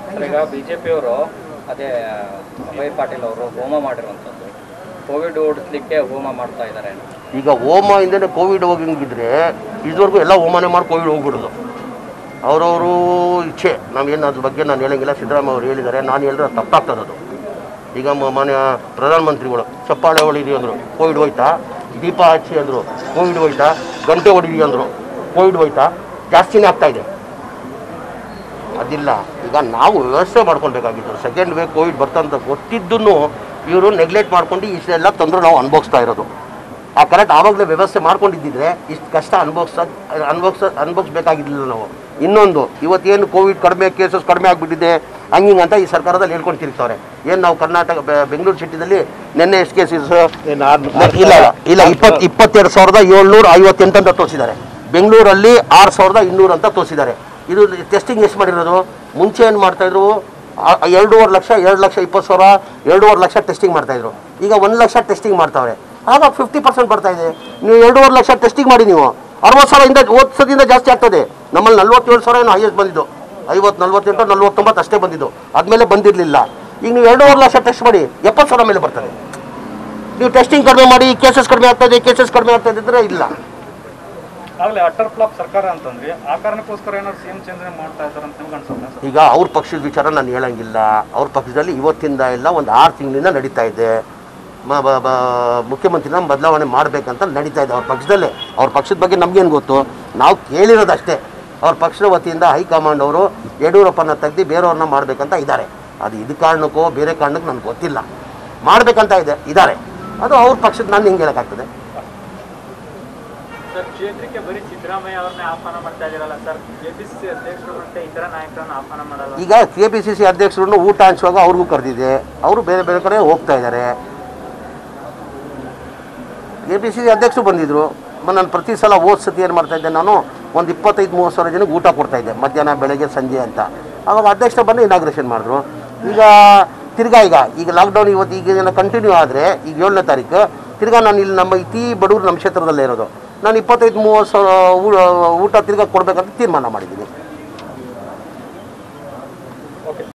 sir ಈಗ ಬಿಜೆಪಿಯವರು ಅದೇ ಅಭಯ್ ಪಾಟೀಲ್ ಅವರು ಹೋಮ ಮಾಡಿರುವಂಥದ್ದು ಕೋವಿಡ್ ಓಡಿಸ್ಲಿಕ್ಕೆ ಹೋಮ ಮಾಡ್ತಾ ಇದ್ದಾರೆ ಈಗ ಹೋಮ ಇಂದನೇ ಕೋವಿಡ್ ಹೋಗಂಗಿದ್ರೆ ಇದುವರೆಗೂ ಎಲ್ಲ ಹೋಮನೇ ಮಾಡಿ ಕೋವಿಡ್ ಹೋಗ್ಬಿಡೋದು ಅವರವರು ಇಚ್ಛೆ ನಾವೇನು ಅದ್ರ ಬಗ್ಗೆ ನಾನು ಹೇಳಂಗಿಲ್ಲ ಸಿದ್ದರಾಮಯ್ಯ ಅವರು ಹೇಳಿದ್ದಾರೆ ನಾನು ಹೇಳಿದ್ರೆ ಅದು ತಪ್ಪಾಗ್ತದೆ ಅದು ಈಗ ಮ- ಮಾನ್ಯ ಪ್ರಧಾನಮಂತ್ರಿಗಳು ಚಪ್ಪಾಳೆ ಹೊಡೀರಿ ಅಂದರು ಕೋವಿಡ್ ಹೋಯ್ತಾ ದೀಪ ಹಚ್ಚಿ ಅಂದರು ಕೋವಿಡ್ ಹೋಯ್ತಾ ಗಂಟೆ ಹೊಡೀರಿ ಅಂದರು ಕೋವಿಡ್ ಹೋಯ್ತಾ ಜಾಸ್ತಿನೇ ಆಗ್ತಾ ಇದೆ ಅದಿಲ್ಲ ಈಗ ನಾವು ವ್ಯವಸ್ಥೆ ಮಾಡ್ಕೊಳ್ಬೇಕಾಗಿತ್ತು ಸೆಕೆಂಡ್ ವೇವ್ ಕೋವಿಡ್ ಬರ್ತಂತ ಗೊತ್ತಿದ್ದನ್ನು ಇವರು ನೆಗ್ಲೆಕ್ಟ್ ಮಾಡ್ಕೊಂಡು ಇಷ್ಟೆಲ್ಲ ತೊಂದರೆ ನಾವು ಅನುಭವಿಸ್ತಾ ಇರೋದು ಆ ಕರೆಕ್ಟ್ ಆವಾಗಲೇ ವ್ಯವಸ್ಥೆ ಮಾಡ್ಕೊಂಡಿದ್ದಿದ್ರೆ ಇಷ್ಟು ಕಷ್ಟ ಅನುಭವಿಸ ಅನುಭವಿಸ ಅನುಭವಿಸ್ಬೇಕಾಗಿದ್ದಿಲ್ಲ ನಾವು ಇನ್ನೊಂದು ಇವತ್ತೇನು ಕೋವಿಡ್ ಕಡಿಮೆ ಕೇಸಸ್ ಕಡಿಮೆ ಆಗಿಬಿಟ್ಟಿದೆ ಹಂಗಿಂಗ್ ಅಂತ ಈ ಸರ್ಕಾರದಲ್ಲಿ ಹೇಳ್ಕೊಂಡು ತಿರ್ಗ್ತವ್ರೆ ಏನು ನಾವು ಕರ್ನಾಟಕ ಬೆ- ಬೆಂಗಳೂರು ಸಿಟಿದಲ್ಲಿ ನಿನ್ನೆ ಎಷ್ಟು ಕೇಸಸ್ ಇಲ್ಲ ಇಲ್ಲ ಇಪ್ಪತ್ತು ಇಪ್ಪತ್ತೆರಡು ಸಾವಿರದ ಏಳ್ನೂರ ಐವತ್ತೆಂಟು ಅಂತ ತೋರಿಸಿದ್ದಾರೆ ಬೆಂಗಳೂರಲ್ಲಿ ಆರು ಸಾವಿರದ ಇನ್ನೂರು ಅಂತ ತೋರಿಸಿದ್ದಾರೆ ಇದು ಟೆಸ್ಟಿಂಗ್ ಎಷ್ಟು ಮಾಡಿರೋದು ಮುಂಚೆ ಏನು ಮಾಡ್ತಾಯಿದ್ರು ಆ- ಎರಡೂವರೆ ಲಕ್ಷ ಎರಡು ಲಕ್ಷ ಇಪ್ಪತ್ತು ಸಾವಿರ ಎರಡೂವರೆ ಲಕ್ಷ ಟೆಸ್ಟಿಂಗ್ ಮಾಡ್ತಾಯಿದ್ರು ಈಗ ಒಂದು ಲಕ್ಷ ಟೆಸ್ಟಿಂಗ್ ಮಾಡ್ತಾವ್ರೆ ಆಗ ಫಿಫ್ಟಿ ಪರ್ಸೆಂಟ್ ಬರ್ತಾ ಇದೆ ನೀವು ಎರಡೂವರೆ ಲಕ್ಷ ಟೆಸ್ಟಿಂಗ್ ಮಾಡಿ ನೀವು ಅರವತ್ತು ಸಾವಿರದಿಂದ ಓದ್ಸದಿಂದ ಜಾಸ್ತಿ ಆಗ್ತದೆ ನಮ್ಮಲ್ಲಿ ನಲ್ವತ್ತೇಳು ಸಾವಿರ ಏನು ಹೈಯೆಸ್ಟ್ ಬಂದಿದ್ದು ಐವತ್ತು ನಲ್ವತ್ತೆಂಟು ನಲ್ವತ್ತೊಂಬತ್ತು ಅಷ್ಟೇ ಬಂದಿದ್ದು ಆದಮೇಲೆ ಬಂದಿರಲಿಲ್ಲ ಈಗ ನೀವು ಎರಡೂವರೆ ಲಕ್ಷ ಟೆಸ್ಟ್ ಮಾಡಿ ಎಪ್ಪತ್ತು ಸಾವಿರ ಮೇಲೆ ಬರ್ತದೆ ನೀವು ಟೆಸ್ಟಿಂಗ್ ಕಡಿಮೆ ಮಾಡಿ ಕೇಸಸ್ ಕಡಿಮೆ ಆಗ್ತದೆ ಕೇಸಸ್ ಕಡಿಮೆ ಆಗ್ತದೆ ಇದ್ರೆ ಇಲ್ಲ ಆಗಲೇ ಅಟರ್ ಫ್ಲಾಪ್ ಸರ್ಕಾರ ಅಂತಂದ್ರೆ ಆ ಕಾರಣಕ್ಕೋಸ್ಕರ ಏನಾದ್ರು ಸಿಎಂ ಚೇಂಜ್ ಮಾಡ್ತಾ ಇದ್ದಾರೆ ಅಂತ ನಿಮ್ಗೆ ಅನ್ಸುತ್ತೆ ಸರ್ ಈಗ ಅವ್ರ ಪಕ್ಷದ ವಿಚಾರ ನಾನು ಹೇಳಂಗಿಲ್ಲ ಅವ್ರ ಪಕ್ಷದಲ್ಲಿ ಇವತ್ತಿಂದ ಎಲ್ಲ ಒಂದು ಆರು ತಿಂಗಳಿಂದ ನಡೀತಾ ಇದೆ ಮ- ಬ- ಬ- ಮುಖ್ಯಮಂತ್ರಿನ ಬದಲಾವಣೆ ಮಾಡಬೇಕಂತ ನಡೀತಾ ಇದೆ ಅವ್ರ ಪಕ್ಷದಲ್ಲೇ ಅವ್ರ ಪಕ್ಷದ ಬಗ್ಗೆ ನಮಗೇನು ಗೊತ್ತು ನಾವು ಕೇಳಿರೋದಷ್ಟೇ ಅವ್ರ ಪಕ್ಷದ ವತಿಯಿಂದ ಹೈಕಮಾಂಡ್ ಅವರು ಯಡಿಯೂರಪ್ಪನ ತೆಗ್ದು ಬೇರೆಯವ್ರನ್ನ ಮಾಡಬೇಕಂತ ಇದ್ದಾರೆ ಅದು ಇದು ಕಾರಣಕ್ಕೋ ಬೇರೆ ಕಾರಣಕ್ಕೆ ನನಗೆ ಗೊತ್ತಿಲ್ಲ ಮಾಡಬೇಕಂತ ಇದೆ ಇದ್ದಾರೆ ಅದು ಅವ್ರ ಪಕ್ಷದ ನಾನು ಹಿಂಗೆ ಹೇಳೋಕ್ಕಾಗ್ತದೆ ಸರ್ ಕ್ಷೇತ್ರಕ್ಕೆ ಬರೀ ಸಿದ್ದರಾಮಯ್ಯ ಅವ್ರನ್ನೇ ಆಹ್ವಾನ ಮಾಡ್ತಾ ಇದ್ದೀರಲ್ಲ ಸರ್ ಕೆಪಿಸಿಸಿ ಅಧ್ಯಕ್ಷರು ಮತ್ತೆ ಇತರ ನಾಯಕರನ್ನ ಆಹ್ವಾನ ಮಾಡಲ್ಲ ಈಗ ಕೆ ಪಿ ಸಿ ಸಿ ಅಧ್ಯಕ್ಷರನ್ನು ಊಟ ಹಂಚುವಾಗ ಅವ್ರಿಗೂ ಕರೆದಿದೆ ಅವರು ಬೇರೆ ಬೇರೆ ಕಡೆ ಹೋಗ್ತಾ ಇದ್ದಾರೆ ಕೆ ಪಿ ಸಿ ಸಿ ಅಧ್ಯಕ್ಷರು ಬಂದಿದ್ದರು ನಾನು ಪ್ರತಿ ಸಲ ಹೋದ ಸತಿ ಏನು ಮಾಡ್ತಾ ಇದ್ದೆ ನಾನು ಒಂದು ಇಪ್ಪತ್ತೈದು ಮೂವತ್ತು ಸಾವಿರ ಜನಕ್ಕೆ ಊಟ ಕೊಡ್ತಾ ಇದ್ದೆ ಮಧ್ಯಾಹ್ನ ಬೆಳಗ್ಗೆ ಸಂಜೆ ಅಂತ ಆವಾಗ ಅಧ್ಯಕ್ಷರು ಬಂದು ಇನಾಗ್ರೇಷನ್ ಮಾಡಿದ್ರು ಈಗ ತಿರ್ಗಾ ಈಗ ಈಗ ಲಾಕ್ಡೌನ್ ಇವತ್ತು ಈಗ ಕಂಟಿನ್ಯೂ ಆದರೆ ಈಗ ಏಳನೇ ತಾರೀಕು ತಿರ್ಗಾ ನಾನು ಇಲ್ಲಿ ನಮ್ಮ ಇತಿ ಬಡವರು ನಮ್ಮ ಕ್ಷೇತ್ರದಲ್ಲೇ ಇರೋದು ನಾನು ಇಪ್ಪತ್ತೈದು ಮೂವತ್ತು ಸಾವಿರ ಊ- ಊಟ ತಿರ್ಗಾ ಕೊಡಬೇಕಂತ ತೀರ್ಮಾನ ಮಾಡಿದ್ದೀನಿ